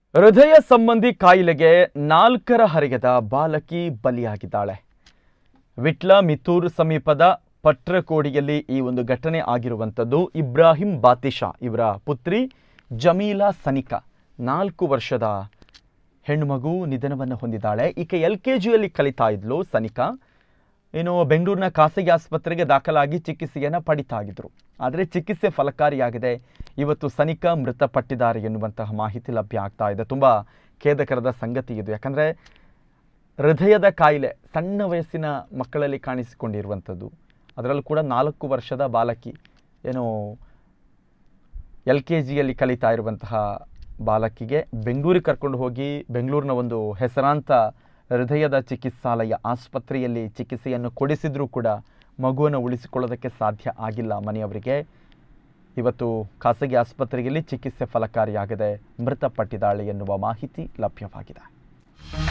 ಹೃದಯ ಸಂಬಂಧಿ ಕಾಯಿಲೆಗೆ ನಾಲ್ಕರ ಹರಿಗೆದ ಬಾಲಕಿ ಬಲಿಯಾಗಿದ್ದಾಳೆ ವಿಟ್ಲ ಮಿತ್ತೂರು ಸಮೀಪದ ಪಟ್ರಕೋಡಿಯಲ್ಲಿ ಈ ಒಂದು ಘಟನೆ ಆಗಿರುವಂಥದ್ದು ಇಬ್ರಾಹಿಂ ಬಾತಿಶಾ ಇವರ ಪುತ್ರಿ ಜಮೀಲಾ ಸನಿಕಾ ನಾಲ್ಕು ವರ್ಷದ ಹೆಣ್ಣುಮಗು ನಿಧನವನ್ನು ಹೊಂದಿದ್ದಾಳೆ ಈಕೆ ಎಲ್ ಕೆ ಜಿಯಲ್ಲಿ ಕಲಿತಾ ಇದ್ಲು ಸನಿಕಾ ಏನು ಬೆಂಗಳೂರಿನ ಖಾಸಗಿ ಆಸ್ಪತ್ರೆಗೆ ದಾಖಲಾಗಿ ಚಿಕಿತ್ಸೆಯನ್ನು ಪಡಿತಾ ಇದ್ರು ಆದರೆ ಚಿಕಿತ್ಸೆ ಫಲಕಾರಿಯಾಗಿದೆ ಇವತ್ತು ಸನಿಕಾ ಮೃತಪಟ್ಟಿದ್ದಾರೆ ಎನ್ನುವಂತಹ ಮಾಹಿತಿ ಲಭ್ಯ ಆಗ್ತಾ ಇದೆ ತುಂಬ ಖೇದಕರದ ಸಂಗತಿ ಇದು ಯಾಕಂದರೆ ಹೃದಯದ ಕಾಯಿಲೆ ಸಣ್ಣ ವಯಸ್ಸಿನ ಮಕ್ಕಳಲ್ಲಿ ಕಾಣಿಸಿಕೊಂಡಿರುವಂಥದ್ದು ಅದರಲ್ಲೂ ಕೂಡ ನಾಲ್ಕು ವರ್ಷದ ಬಾಲಕಿ ಏನು ಎಲ್ ಕೆ ಜಿಯಲ್ಲಿ ಕಲಿತಾ ಇರುವಂತಹ ಬಾಲಕಿಗೆ ಬೆಂಗಳೂರಿಗೆ ಕರ್ಕೊಂಡು ಹೋಗಿ ಬೆಂಗಳೂರಿನ ಒಂದು ಹೆಸರಾಂತ ಹೃದಯದ ಚಿಕಿತ್ಸಾಲಯ ಆಸ್ಪತ್ರೆಯಲ್ಲಿ ಚಿಕಿತ್ಸೆಯನ್ನು ಕೊಡಿಸಿದ್ರೂ ಕೂಡ ಮಗುವನ್ನು ಉಳಿಸಿಕೊಳ್ಳೋದಕ್ಕೆ ಸಾಧ್ಯ ಆಗಿಲ್ಲ ಮನೆಯವರಿಗೆ ಇವತ್ತು ಖಾಸಗಿ ಆಸ್ಪತ್ರೆಯಲ್ಲಿ ಚಿಕಿತ್ಸೆ ಫಲಕಾರಿಯಾಗದೆ ಮೃತಪಟ್ಟಿದ್ದಾಳೆ ಎನ್ನುವ ಮಾಹಿತಿ ಲಭ್ಯವಾಗಿದೆ